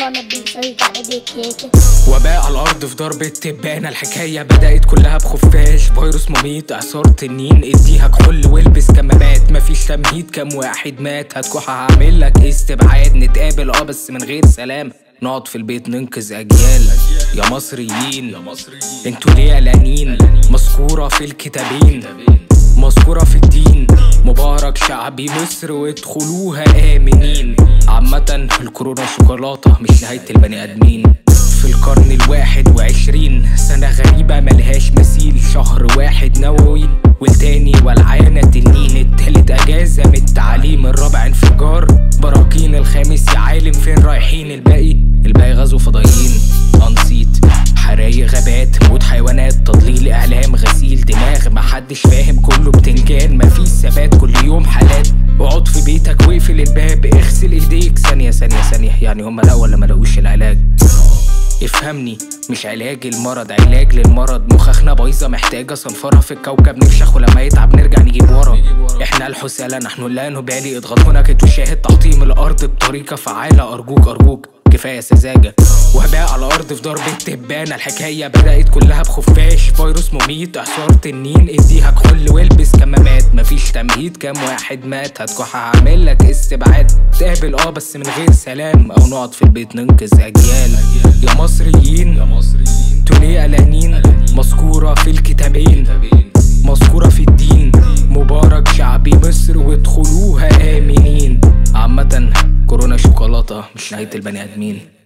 gonna be so you gotta be kidding. وباء على الارض في ضرب التبانه الحكايه بدات كلها بخفاش فيروس مميت اعصار تنين اديها كحول والبس كمامات مفيش تمهيد كام واحد مات هتكح هعمل لك استبعاد نتقابل اه بس من غير سلام نقعد في البيت ننقذ اجيال يا مصريين انتوا ليه قلقانين مذكوره في الكتابين مذكورة في الدين مبارك شعبي مصر وادخلوها آمنين عامة الكورونا شوكولاتة مش نهاية البني آدمين في القرن الواحد وعشرين سنة غريبة ملهاش مثيل شهر واحد نووي والتاني ولعانة تنين التالت أجازة من التعليم الرابع انفجار براكين الخامس يا عالم فين رايحين الباقي الباقي غزو فضائيين أنصيت حرايق غابات موت حيوانات تضليل اعلام غسيل دماغ محدش فاهم كله بتنجان مفيش ثبات كل يوم حالات اقعد في بيتك واقفل الباب اغسل ايديك ثانية ثانية ثانية يعني هما لا ولا ما لقوش العلاج افهمني مش علاج المرض علاج للمرض مخاخنا بايظه محتاجه صنفره في الكوكب نفشخ ولما يتعب نرجع نجيب ورا احنا الحسالة نحن لا نبالي اضغط هناك تشاهد تحطيم الارض بطريقه فعاله ارجوك ارجوك كفايه سذاجه وباء على الارض في ضرب التبانه الحكايه بدات كلها بخفاش فيروس مميت اعصار تنين اديها كحول والبس كمامات مفيش تمهيد كام واحد مات هتكح هعمل لك استبعاد تقابل اه بس من غير سلام او نقعد في البيت ننقذ اجيال يا مصريين انتوا ليه قلقانين مذكوره في الكتابين مذكوره في الدين مبارك شعبي مصر وادخلوها امنين عامه كورونا شوكولاته مش نهايه البني ادمين